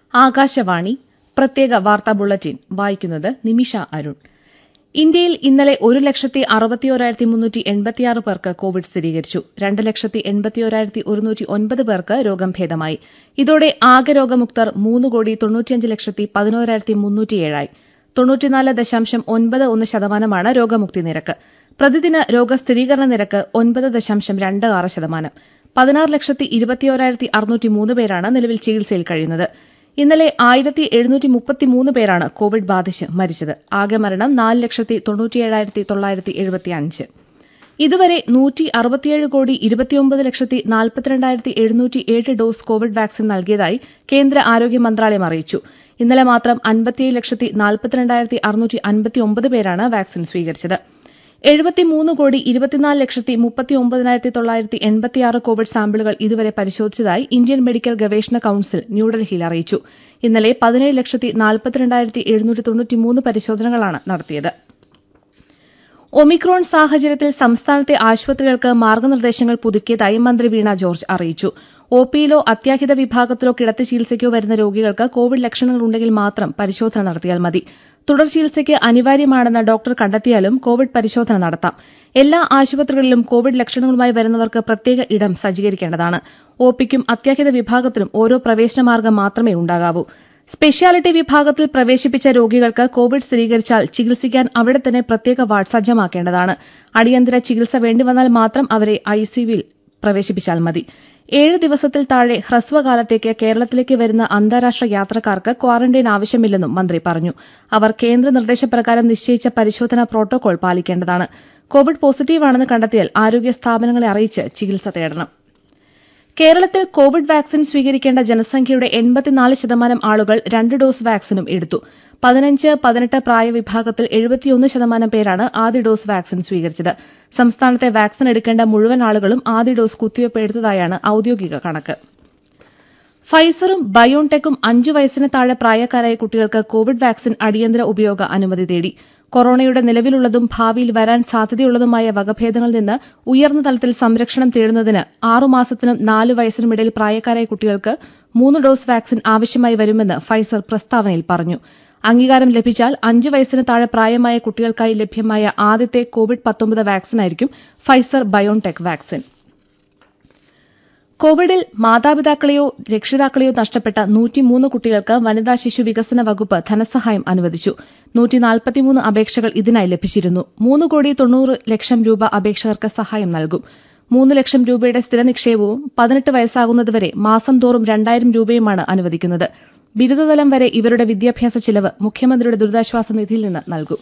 ആകാശവാണി പ്രത്യേക വാർത്താ ബുള്ളറ്റിൻ വായിക്കുന്നത് നിമിഷ അരുൺ ഇന്ത്യയിൽ ഇന്നലെ ഒരു ലക്ഷത്തി അറുപത്തിയോരായിരത്തി മുന്നൂറ്റി എൺപത്തിയാറ് പേർക്ക് കോവിഡ് സ്ഥിരീകരിച്ചു രണ്ട് ലക്ഷത്തി എൺപത്തിയോരായിരത്തി ഒരുന്നൂറ്റി ഒൻപത് പേർക്ക് രോഗം ഭേദമായി ഇതോടെ ആകെ രോഗമുക്തർ മൂന്ന് കോടി തൊണ്ണൂറ്റിയഞ്ച് ലക്ഷത്തി പതിനോരായിരത്തി മുന്നൂറ്റിയേഴായി തൊണ്ണൂറ്റിനാല് ദശാംശം ഒൻപത് ഒന്ന് ശതമാനമാണ് രോഗമുക്തി നിരക്ക് പ്രതിദിന രോഗസ്ഥിരീകരണ നിരക്ക് ഒൻപത് ദശാംശം രണ്ട് ആറ് ശതമാനം പതിനാറ് ലക്ഷത്തി ഇരുപത്തിയോരായിരത്തി അറുന്നൂറ്റി മൂന്ന് പേരാണ് നിലവിൽ ചികിത്സയിൽ കഴിയുന്നത് ഇന്നലെ ആയിരത്തി എഴുന്നൂറ്റി മുപ്പത്തിമൂന്ന് പേരാണ് കോവിഡ് ബാധിച്ച് മരിച്ചത് ആകെ മരണം നാല് ലക്ഷത്തി തൊണ്ണൂറ്റിയേഴായിരത്തി തൊള്ളായിരത്തി എഴുപത്തിയഞ്ച് ഇതുവരെ നൂറ്റി അറുപത്തിയേഴ് കോടി ഇരുപത്തിയൊമ്പത് ലക്ഷത്തി നാൽപ്പത്തിരണ്ടായിരത്തി എഴുന്നൂറ്റി ഏഴ് ഡോസ് കോവിഡ് വാക്സിൻ നൽകിയതായി കേന്ദ്ര ആരോഗ്യ മന്ത്രാലയം അറിയിച്ചു ഇന്നലെ മാത്രം അൻപത്തിയേഴ് ലക്ഷത്തി നാൽപ്പത്തിരണ്ടായിരത്തി അറുന്നൂറ്റി അൻപത്തിയൊമ്പത് പേരാണ് വാക്സിൻ സ്വീകരിച്ചത് എഴുപത്തിമൂന്ന് കോടി ഇരുപത്തിനാല് ലക്ഷത്തി മുപ്പത്തിയൊമ്പതിനായിരത്തി തൊള്ളായിരത്തി എൺപത്തിയാറ് കോവിഡ് സാമ്പിളുകൾ ഇതുവരെ പരിശോധിച്ചതായി ഇന്ത്യൻ മെഡിക്കൽ ഗവേഷണ കൌൺസിൽ ന്യൂഡൽഹിയിൽ അറിയിച്ചു ഇന്നലെ പതിനേഴ് ലക്ഷത്തി നാൽപ്പത്തിരണ്ടായിരത്തി എഴുന്നൂറ്റി തൊണ്ണൂറ്റിമൂന്ന് പരിശോധനകളാണ് നടത്തിയത് ഒമിക്രോൺ സാഹചര്യത്തിൽ സംസ്ഥാനത്തെ ആശുപത്രികൾക്ക് മാർഗനിർദ്ദേശങ്ങൾ പുതുക്കിയതായി മന്ത്രി വീണ ജോർജ് അറിയിച്ചു ഒപിയിലോ അത്യാഹിത വിഭാഗത്തിലോ കിടത്തി ചികിത്സയ്ക്കോ വരുന്ന രോഗികൾക്ക് കോവിഡ് ലക്ഷണങ്ങളുണ്ടെങ്കിൽ മാത്രം പരിശോധന നടത്തിയാൽ മതി തുടർ ചികിത്സയ്ക്ക് അനിവാര്യമാണെന്ന് ഡോക്ടർ കണ്ടെത്തിയാലും കോവിഡ് പരിശോധന നടത്താം എല്ലാ ആശുപത്രികളിലും കോവിഡ് ലക്ഷണങ്ങളുമായി വരുന്നവർക്ക് പ്രത്യേക ഇടം സജ്ജീകരിക്കേണ്ടതാണ് ഒപിക്കും അത്യാഹിത വിഭാഗത്തിലും ഓരോ പ്രവേശന മാർഗം മാത്രമേ ഉണ്ടാകാവൂ സ്പെഷ്യാലിറ്റി വിഭാഗത്തിൽ പ്രവേശിപ്പിച്ച രോഗികൾക്ക് കോവിഡ് സ്ഥിരീകരിച്ചാൽ ചികിത്സിക്കാൻ അവിടെ തന്നെ പ്രത്യേക വാർഡ് സജ്ജമാക്കേണ്ടതാണ് അടിയന്തര ചികിത്സ വേണ്ടിവന്നാൽ മാത്രം അവരെ ഐസിയുവിൽ പ്രവേശിപ്പിച്ചാൽ മതി ഏഴ് ദിവസത്തിൽ താഴെ ഹ്രസ്വകാലത്തേക്ക് കേരളത്തിലേക്ക് വരുന്ന അന്താരാഷ്ട്ര യാത്രക്കാർക്ക് ക്വാറന്റൈൻ ആവശ്യമില്ലെന്നും മന്ത്രി പറഞ്ഞു അവർ കേന്ദ്ര നിർദ്ദേശപ്രകാരം നിശ്ചയിച്ച പരിശോധനാ പ്രോട്ടോകോൾ പാലിക്കേണ്ടതാണ് കോവിഡ് പോസിറ്റീവാണെന്ന് കണ്ടെത്തിയാൽ ആരോഗ്യ സ്ഥാപനങ്ങളെ അറിയിച്ച് ചികിത്സ തേടണം കേരളത്തിൽ കോവിഡ് വാക്സിൻ സ്വീകരിക്കേണ്ട ജനസംഖ്യയുടെ എൺപത്തിനാല് ശതമാനം ആളുകൾ രണ്ട് ഡോസ് വാക്സിനും എടുത്തു പതിനഞ്ച് പതിനെട്ട് പ്രായവിഭാഗത്തിൽ എഴുപത്തിയൊന്ന് ശതമാനം പേരാണ് ആദ്യ ഡോസ് വാക്സിൻ സ്വീകരിച്ചത് സംസ്ഥാനത്തെ വാക്സിൻ എടുക്കേണ്ട മുഴുവൻ ആളുകളും ആദ്യ ഡോസ് കുത്തിവയ്പ് എടുത്തതായാണ് ഔദ്യോഗിക കണക്ക് ഫൈസറും ബയോൺടെക്കും അഞ്ചു വയസ്സിന് താഴെ പ്രായക്കാരായ കുട്ടികൾക്ക് കോവിഡ് വാക്സിൻ അടിയന്തര ഉപയോഗ അനുമതി തേടി കൊറോണയുടെ നിലവിലുള്ളതും ഭാവിയിൽ വരാൻ സാധ്യതയുള്ളതുമായ വകഭേദങ്ങളിൽ നിന്ന് ഉയർന്ന തലത്തിൽ സംരക്ഷണം തേടുന്നതിന് ആറുമാസത്തിനും നാല് വയസ്സിനുമിടയിൽ പ്രായക്കാരായ കുട്ടികൾക്ക് മൂന്ന് ഡോസ് വാക്സിൻ ആവശ്യമായി വരുമെന്ന് ഫൈസർ പ്രസ്താവനയിൽ പറഞ്ഞു അംഗീകാരം ലഭിച്ചാൽ അഞ്ച് വയസ്സിന് താഴെ പ്രായമായ കുട്ടികൾക്കായി ലഭ്യമായ ആദ്യത്തെ കോവിഡ് പത്തൊമ്പത് വാക്സിനായിരിക്കും ഫൈസർ ബയോൺടെക് വാക്സിൻ കോവിഡിൽ മാതാപിതാക്കളെയോ രക്ഷിതാക്കളെയോ നഷ്ടപ്പെട്ട നൂറ്റിമൂന്ന് കുട്ടികൾക്ക് വനിതാ ശിശു വികസന വകുപ്പ് ധനസഹായം അനുവദിച്ചു നൂറ്റിനാൽപ്പത്തിമൂന്ന് അപേക്ഷകൾ ഇതിനായി ലഭിച്ചിരുന്നു മൂന്ന് കോടി തൊണ്ണൂറ് ലക്ഷം രൂപ അപേക്ഷകർക്ക് സഹായം നൽകും മൂന്ന് ലക്ഷം രൂപയുടെ സ്ഥിര നിക്ഷേപവും പതിനെട്ട് വയസ്സാകുന്നതുവരെ മാസം തോറും രണ്ടായിരം രൂപയുമാണ് അനുവദിക്കുന്നത് ബിരുദതലം വരെ ഇവരുടെ വിദ്യാഭ്യാസ ചിലവ് മുഖ്യമന്ത്രിയുടെ ദുരിതാശ്വാസ നിധിയിൽ നിന്ന് നൽകും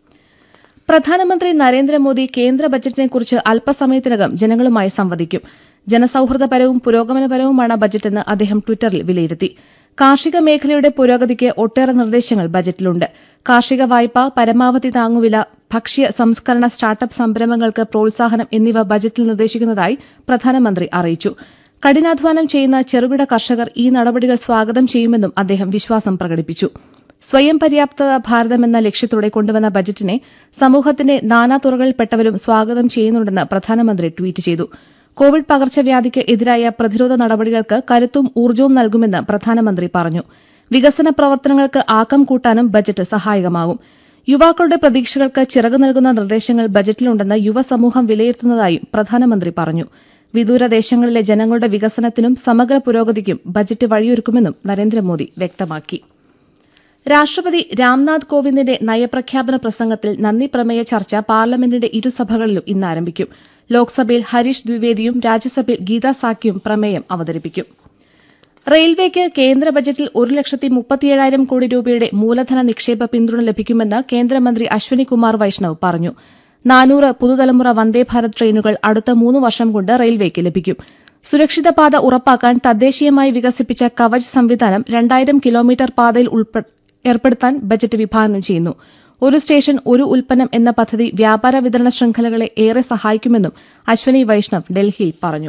പ്രധാനമന്ത്രി നരേന്ദ്രമോദി കേന്ദ്ര ബജറ്റിനെക്കുറിച്ച് അല്പസമയത്തിനകം ജനങ്ങളുമായി സംവദിക്കും ജനസൌഹൃദപരവും പുരോഗമനപരവുമാണ് ബജറ്റെന്ന് അദ്ദേഹം ട്വിറ്ററിൽ വിലയിരുത്തി കാർഷിക മേഖലയുടെ പുരോഗതിക്ക് ഒട്ടേറെ നിർദ്ദേശങ്ങൾ ബജറ്റിലുണ്ട് കാർഷിക വായ്പ പരമാവധി താങ്ങുവില ഭക്ഷ്യ സംസ്കരണ സ്റ്റാർട്ടപ്പ് സംരംഭങ്ങൾക്ക് പ്രോത്സാഹനം എന്നിവ ബജറ്റിൽ നിർദ്ദേശിക്കുന്നതായി പ്രധാനമന്ത്രി അറിയിച്ചു കഠിനാധ്വാനം ചെയ്യുന്ന ചെറുകിട കർഷകർ ഈ നടപടികൾ സ്വാഗതം ചെയ്യുമെന്നും അദ്ദേഹം വിശ്വാസം പ്രകടിപ്പിച്ചു സ്വയം പര്യാപ്ത ഭാരതമെന്ന ലക്ഷ്യത്തോടെ കൊണ്ടുവന്ന ബജറ്റിനെ സമൂഹത്തിന്റെ നാനാതുറകളിൽപ്പെട്ടവരും സ്വാഗതം ചെയ്യുന്നുണ്ടെന്ന് പ്രധാനമന്ത്രി ട്വീറ്റ് ചെയ്തു കോവിഡ് പകർച്ചവ്യാധിക്ക് എതിരായ പ്രതിരോധ നടപടികൾക്ക് കരുത്തും ഊർജ്ജവും നൽകുമെന്ന് പ്രധാനമന്ത്രി പറഞ്ഞു വികസന പ്രവർത്തനങ്ങൾക്ക് ആക്കം കൂട്ടാനും ബജറ്റ് സഹായകമാകും യുവാക്കളുടെ പ്രതീക്ഷകൾക്ക് ചിറകു നൽകുന്ന നിർദ്ദേശങ്ങൾ ബജറ്റിലുണ്ടെന്ന് യുവസമൂഹം വിലയിരുത്തുന്നതായും പ്രധാനമന്ത്രി പറഞ്ഞു വിദൂരദേശങ്ങളിലെ ജനങ്ങളുടെ വികസനത്തിനും സമഗ്ര പുരോഗതിക്കും ബജറ്റ് വഴിയൊരുക്കുമെന്നും നരേന്ദ്രമോദി വ്യക്തമാക്കി രാഷ്ട്രപതി രാംനാഥ് കോവിന്ദിന്റെ നയപ്രഖ്യാപന പ്രസംഗത്തിൽ നന്ദി പ്രമേയ ചർച്ച പാർലമെന്റിന്റെ ഇരുസഭകളിലും ഇന്ന് ആരംഭിക്കും ലോക്സഭയിൽ ഹരീഷ് ദ്വിവേദിയും രാജ്യസഭയിൽ ഗീതാ സാക്കിയും പ്രമേയം അവതരിപ്പിക്കും റെയിൽവേക്ക് കേന്ദ്ര ബജറ്റിൽ ഒരു ലക്ഷത്തി മുപ്പത്തിയേഴായിരം കോടി രൂപയുടെ മൂലധന നിക്ഷേപ പിന്തുണ ലഭിക്കുമെന്ന് കേന്ദ്രമന്ത്രി അശ്വനി കുമാർ വൈഷ്ണവ് പറഞ്ഞു നാനൂറ് പുതുതലമുറ വന്ദേഭാരത് ട്രെയിനുകൾ അടുത്ത മൂന്ന് വർഷം കൊണ്ട് റെയിൽവേക്ക് ലഭിക്കും സുരക്ഷിത പാത ഉറപ്പാക്കാൻ തദ്ദേശീയമായി വികസിപ്പിച്ച കവച് സംവിധാനം രണ്ടായിരം കിലോമീറ്റർ പാതയിൽ ഏർപ്പെടുത്താൻ ബജറ്റ് വിഭാവനം ചെയ്യുന്നു ഒരു സ്റ്റേഷൻ ഒരു ഉൽപ്പന്നം എന്ന പദ്ധതി വ്യാപാര വിതരണ ശൃംഖലകളെ ഏറെ സഹായിക്കുമെന്നും അശ്വനി വൈഷ്ണവ് ഡൽഹിയിൽ പറഞ്ഞു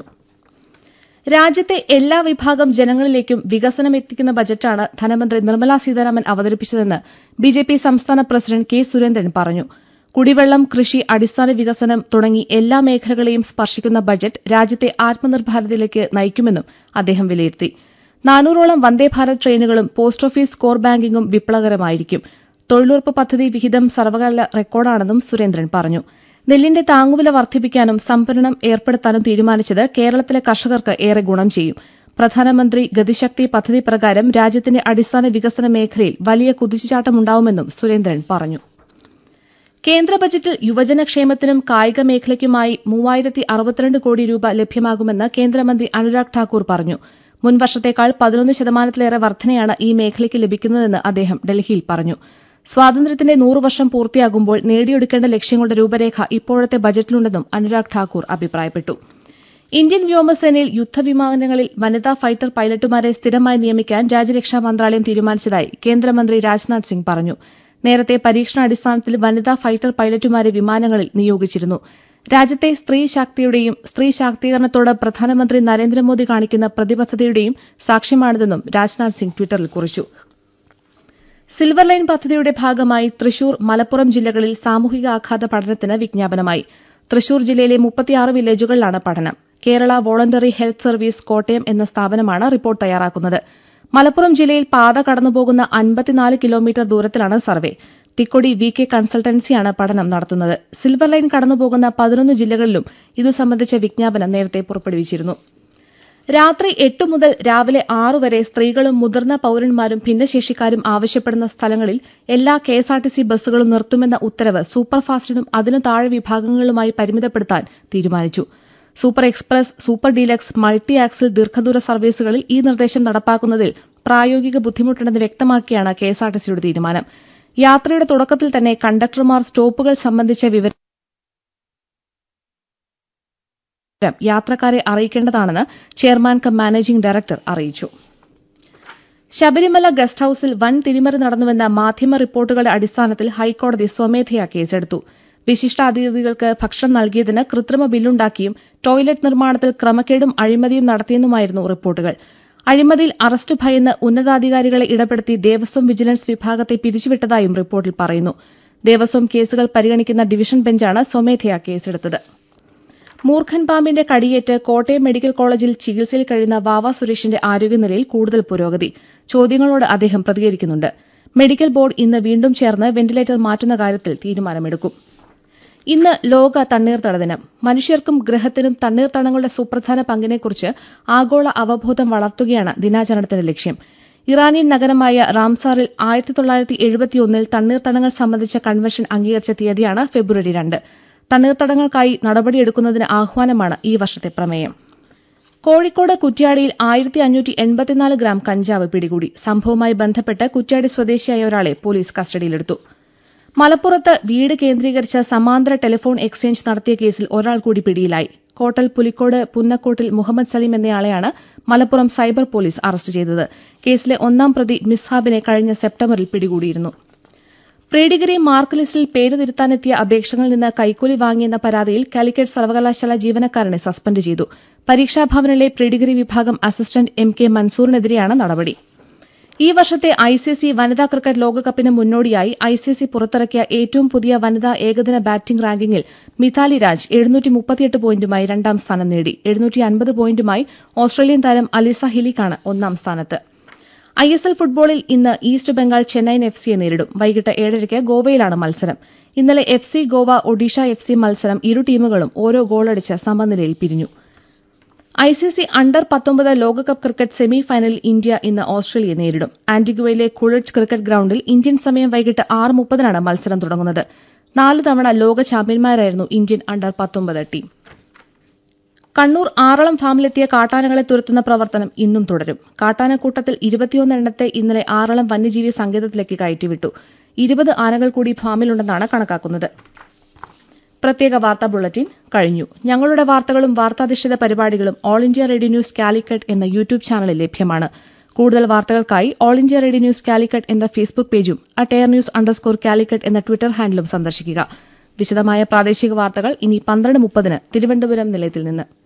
രാജ്യത്തെ എല്ലാ വിഭാഗം ജനങ്ങളിലേക്കും വികസനം എത്തിക്കുന്ന ബജറ്റാണ് ധനമന്ത്രി നിർമ്മലാ സീതാരാമൻ അവതരിപ്പിച്ചതെന്ന് ബിജെപി സംസ്ഥാന പ്രസിഡന്റ് കെ സുരേന്ദ്രൻ പറഞ്ഞു കുടിവെള്ളം കൃഷി അടിസ്ഥാന വികസനം തുടങ്ങി എല്ലാ മേഖലകളെയും സ്പർശിക്കുന്ന ബജറ്റ് രാജ്യത്തെ ആത്മനിർഭരതയിലേക്ക് നയിക്കുമെന്നും അദ്ദേഹം വിലയിരുത്തി നാനൂറോളം വന്ദേഭാരത് ട്രെയിനുകളും പോസ്റ്റ് ഓഫീസ് കോർ ബാങ്കിംഗും വിപ്ലവകരമായിരിക്കും തൊഴിലുറപ്പ് പദ്ധതി വിഹിതം സർവകാല റെക്കോർഡാണെന്നും സുരേന്ദ്രൻ പറഞ്ഞു നെല്ലിന്റെ താങ്ങുവില വർദ്ധിപ്പിക്കാനും സംഭരണം ഏർപ്പെടുത്താനും തീരുമാനിച്ചത് കേരളത്തിലെ കർഷകർക്ക് ഏറെ ഗുണം ചെയ്യും പ്രധാനമന്ത്രി ഗതിശക്തി പദ്ധതി പ്രകാരം രാജ്യത്തിന്റെ അടിസ്ഥാന വികസന മേഖലയിൽ വലിയ കുതിച്ചുചാട്ടമുണ്ടാവുമെന്നും സുരേന്ദ്രൻ പറഞ്ഞു കേന്ദ്ര ബജറ്റിൽ യുവജനക്ഷേമത്തിനും കായിക മേഖലയ്ക്കുമായി മൂവായിരത്തി അറുപത്തിരണ്ട് കോടി രൂപ ലഭ്യമാകുമെന്ന് കേന്ദ്രമന്ത്രി അനുരാഗ് ഠാക്കൂർ പറഞ്ഞു മുൻവർഷത്തേക്കാൾ പതിനൊന്ന് ശതമാനത്തിലേറെ വർധനയാണ് ഈ മേഖലയ്ക്ക് ലഭിക്കുന്നതെന്ന് അദ്ദേഹം ഡൽഹിയിൽ പറഞ്ഞു സ്വാതന്ത്ര്യത്തിന്റെ നൂറ് വർഷം പൂർത്തിയാകുമ്പോൾ നേടിയെടുക്കേണ്ട ലക്ഷ്യങ്ങളുടെ രൂപരേഖ ഇപ്പോഴത്തെ ബജറ്റിലുണ്ടെന്നും അനുരാഗ് ഠാക്കൂർ അഭിപ്രായപ്പെട്ടു ഇന്ത്യൻ വ്യോമസേനയിൽ യുദ്ധവിമാനങ്ങളിൽ വനിതാ ഫൈറ്റർ പൈലറ്റുമാരെ സ്ഥിരമായി നിയമിക്കാൻ രാജ്യരക്ഷാ മന്ത്രാലയം തീരുമാനിച്ചതായി കേന്ദ്രമന്ത്രി രാജ്നാഥ് സിംഗ് പറഞ്ഞു നേരത്തെ പരീക്ഷണാടിസ്ഥാനത്തിൽ വനിതാ ഫൈറ്റർ പൈലറ്റുമാരെ വിമാനങ്ങളിൽ നിയോഗിച്ചിരുന്നു രാജ്യത്തെ സ്ത്രീ ശാക്തിയുടെയും സ്ത്രീ ശാക്തീകരണത്തോട് പ്രധാനമന്ത്രി നരേന്ദ്രമോദി കാണിക്കുന്ന പ്രതിബദ്ധതയുടെയും സാക്ഷ്യമാണിതെന്നും രാജ്നാഥ് സിംഗ് ട്വിറ്ററിൽ കുറിച്ചു സിൽവർ ലൈൻ പദ്ധതിയുടെ ഭാഗമായി തൃശൂർ മലപ്പുറം ജില്ലകളിൽ സാമൂഹിക ആഘാത പഠനത്തിന് വിജ്ഞാപനമായി തൃശൂർ ജില്ലയിലെ മുപ്പത്തിയാറ് വില്ലേജുകളിലാണ് പഠനം Kerala voluntary health service Kottayam എന്ന സ്ഥാപനമാണ് റിപ്പോർട്ട് തയ്യാറാക്കുന്നത് മലപ്പുറം ജില്ലയിൽ പാത കടന്നുപോകുന്ന അൻപത്തിനാല് കിലോമീറ്റർ ദൂരത്തിലാണ് സർവേ തിക്കൊടി വി കെ കൺസൾട്ടൻസിയാണ് പഠനം നടത്തുന്നത് സിൽവർ ലൈൻ കടന്നുപോകുന്ന പതിനൊന്ന് ജില്ലകളിലും ഇതു സംബന്ധിച്ച വിജ്ഞാപനം നേരത്തെ പുറപ്പെടുവിച്ചിരുന്നു രാത്രി എട്ട് മുതൽ രാവിലെ ആറു വരെ സ്ത്രീകളും മുതിർന്ന പൌരന്മാരും ഭിന്നശേഷിക്കാരും ആവശ്യപ്പെടുന്ന സ്ഥലങ്ങളിൽ എല്ലാ കെഎസ്ആർടിസി ബസ്സുകളും നിർത്തുമെന്ന ഉത്തരവ് സൂപ്പർഫാസ്റ്റിനും അതിനു താഴെ വിഭാഗങ്ങളുമായി പരിമിതപ്പെടുത്താൻ തീരുമാനിച്ചു super express super deluxe multi axle ദീർഘദൂര സർവീസുകളിൽ ഈ നിർദ്ദേശം നടപ്പാക്കുന്നതിൽ പ്രായോഗിക ബുദ്ധിമുട്ടുണ്ടെന്ന് വ്യക്തമാക്കിയാണ് കെഎസ്ആർടിസിയുടെ തീരുമാനം യാത്രയുടെ തുടക്കത്തിൽ തന്നെ കണ്ടക്ടർമാർ സ്റ്റോപ്പുകൾ സംബന്ധിച്ച വിവരം യാത്രക്കാരെ അറിയിക്കേണ്ടതാണെന്ന് ചെയർമാൻ കം മാനേജിംഗ് ഡയറക്ടർ അറിയിച്ചു ശബരിമല ഗസ്റ്റ് ഹൌസിൽ വൻ തിരിമറി നടന്നുവെന്ന മാധ്യമ റിപ്പോർട്ടുകളുടെ അടിസ്ഥാനത്തിൽ ഹൈക്കോടതി സ്വമേധയാ കേസെടുത്തു വിശിഷ്ടാതിഥികൾക്ക് ഭക്ഷണം നൽകിയതിന് കൃത്രിമ ബില്ലുണ്ടാക്കിയും ടോയ്ലറ്റ് നിർമ്മാണത്തിൽ ക്രമക്കേടും അഴിമതിയും നടത്തിയെന്നുമായിരുന്നു റിപ്പോർട്ടുകൾ അഴിമതിയിൽ അറസ്റ്റ് ഭയന്ന് ഉന്നതാധികാരികളെ ഇടപെടുത്തി ദേവസ്വം വിജിലൻസ് വിഭാഗത്തെ പിരിച്ചുവിട്ടതായും റിപ്പോർട്ടിൽ പറയുന്നു ദേവസ്വം കേസുകൾ പരിഗണിക്കുന്ന ഡിവിഷൻ ബെഞ്ചാണ് സ്വമേധയാ കേസെടുത്തത് മൂർഖൻ പാമ്പിന്റെ കടിയേറ്റ് കോട്ടയം മെഡിക്കൽ കോളേജിൽ ചികിത്സയിൽ കഴിയുന്ന വാവ സുരേഷിന്റെ ആരോഗ്യനിലയിൽ കൂടുതൽ പുരോഗതി ചോദ്യങ്ങളോട് അദ്ദേഹം പ്രതികരിക്കുന്നുണ്ട് മെഡിക്കൽ ബോർഡ് ഇന്ന് വീണ്ടും ചേർന്ന് വെന്റിലേറ്റർ മാറ്റുന്ന കാര്യത്തിൽ തീരുമാനമെടുക്കും ഇന്ന് ലോക തണ്ണീർത്തട ദിനം മനുഷ്യർക്കും ഗ്രഹത്തിനും തണ്ണീർത്തടങ്ങളുടെ സുപ്രധാന പങ്കിനെക്കുറിച്ച് ആഗോള അവബോധം വളർത്തുകയാണ് ദിനാചരണത്തിന്റെ ലക്ഷ്യം ഇറാനിയൻ നഗരമായ റാംസാറിൽ ആയിരത്തി തൊള്ളായിരത്തി എഴുപത്തിയൊന്നിൽ തണ്ണീർത്തടങ്ങൾ സംബന്ധിച്ച കൺവെൻഷൻ അംഗീകരിച്ച തീയതിയാണ് ഫെബ്രുവരി രണ്ട് തണ്ണീർത്തടങ്ങൾക്കായി നടപടിയെടുക്കുന്നതിന് ആഹ്വാനമാണ് ഈ വർഷത്തെ പ്രമേയം കോഴിക്കോട് കുറ്റ്യാടിയിൽ ആയിരത്തി അഞ്ഞൂറ്റി എൺപത്തിനാല് ഗ്രാം കഞ്ചാവ് പിടികൂടി സംഭവവുമായി ബന്ധപ്പെട്ട് കുറ്റ്യാടി സ്വദേശിയായ ഒരാളെ പോലീസ് കസ്റ്റഡിയിലെടുത്തു മലപ്പുറത്ത് വീട് കേന്ദ്രീകരിച്ച സമാന്തര ടെലിഫോൺ എക്സ്ചേഞ്ച് നടത്തിയ കേസിൽ ഒരാൾ കൂടി പിടിയിലായി കോട്ടൽ പുലിക്കോട് പുന്നക്കോട്ടിൽ മുഹമ്മദ് സലീം എന്നയാളെയാണ് മലപ്പുറം സൈബർ പോലീസ് അറസ്റ്റ് ചെയ്തത് കേസിലെ ഒന്നാം പ്രതി മിസ്ഹാബിനെ കഴിഞ്ഞ സെപ്റ്റംബറിൽ പിടികൂടിയിരുന്നു പ്രീ ഡിഗ്രി മാർക്ക് ലിസ്റ്റിൽ പേര് തിരുത്താനെത്തിയ അപേക്ഷകളിൽ നിന്ന് കൈക്കൂലി വാങ്ങിയെന്ന പരാതിയിൽ കാലിക്കറ്റ് സർവകലാശാല ജീവനക്കാരനെ സസ്പെൻഡ് ചെയ്തു പരീക്ഷാഭവനിലെ പ്രീ ഡിഗ്രി വിഭാഗം അസിസ്റ്റന്റ് എം കെ മൻസൂറിനെതിരെയാണ് നടപടി ഈ വർഷത്തെ ഐസിസി വനിതാ ക്രിക്കറ്റ് ലോകകപ്പിന് മുന്നോടിയായി ഐസിസി പുറത്തിറക്കിയ ഏറ്റവും പുതിയ വനിതാ ഏകദിന ബാറ്റിംഗ് റാങ്കിങ്ങിൽ മിതാലി രാജ് എഴുന്നൂറ്റി മുപ്പത്തിയെട്ട് പോയിന്റുമായി രണ്ടാം സ്ഥാനം നേടി എഴുന്നൂറ്റി അൻപത് പോയിന്റുമായി ഓസ്ട്രേലിയൻ താരം അലിസ ഹിലിക്കാണ് ഒന്നാം സ്ഥാനത്ത് ഐ എസ് എൽ ഫുട്ബോളിൽ ഇന്ന് ഈസ്റ്റ് ബംഗാൾ ചെന്നൈയിൻ എഫ് സിയെ നേരിടും വൈകിട്ട് ഏഴരയ്ക്ക് ഗോവയിലാണ് മത്സരം ഇന്നലെ F C Goa Odisha F C മത്സരം ഇരു ടീമുകളും ഓരോ ഗോളടിച്ച് സമനിലയിൽ പിരിഞ്ഞു ഐസിസി അണ്ടർ പത്തൊമ്പത് ലോകകപ്പ് ക്രിക്കറ്റ് സെമി ഫൈനലിൽ ഇന്ത്യ ഇന്ന് ഓസ്ട്രേലിയയെ നേരിടും ആന്റിഗുവയിലെ കുളിഡ്ജ് ക്രിക്കറ്റ് ഗ്രൌണ്ടിൽ ഇന്ത്യൻ സമയം വൈകിട്ട് ആറ് മുപ്പതിനാണ് മത്സരം തുടങ്ങുന്നത് നാല് തവണ ലോക ചാമ്പ്യന്മാരായിരുന്നു ഇന്ത്യൻ അണ്ടർ പത്തൊമ്പത് ടീം കണ്ണൂർ ആറളം ഫാമിലെത്തിയ കാട്ടാനകളെ തുരത്തുന്ന പ്രവർത്തനം ഇന്നും തുടരും കാട്ടാനക്കൂട്ടത്തിൽ ഇരുപത്തിയൊന്ന് എണ്ണത്തെ ഇന്നലെ ആറളം വന്യജീവി സങ്കേതത്തിലേക്ക് കയറ്റിവിട്ടു ഇരുപത് ആനകൾ കൂടി ഫാമിലുണ്ടെന്നാണ് കണക്കാക്കുന്നത് പ്രത്യേക വാർത്താ ബുള്ളറ്റിൻ കഴിഞ്ഞു ഞങ്ങളുടെ വാർത്തകളും വാർത്താധിഷ്ഠിത പരിപാടികളും All India Radio News Calicut എന്ന യൂട്യൂബ് ചാനലിൽ ലഭ്യമാണ് കൂടുതൽ വാർത്തകൾക്കായി All India Radio News Calicut എന്ന ഫേസ്ബുക്ക് പേജും at air news underscore Calicut എന്ന ട്വിറ്റർ ഹാൻഡിലും സന്ദർശിക്കുക വിശദമായ പ്രാദേശിക വാർത്തകൾ ഇനി പന്ത്രണ്ട് മുപ്പതിന് തിരുവനന്തപുരം നിലയത്തിൽ നിന്ന്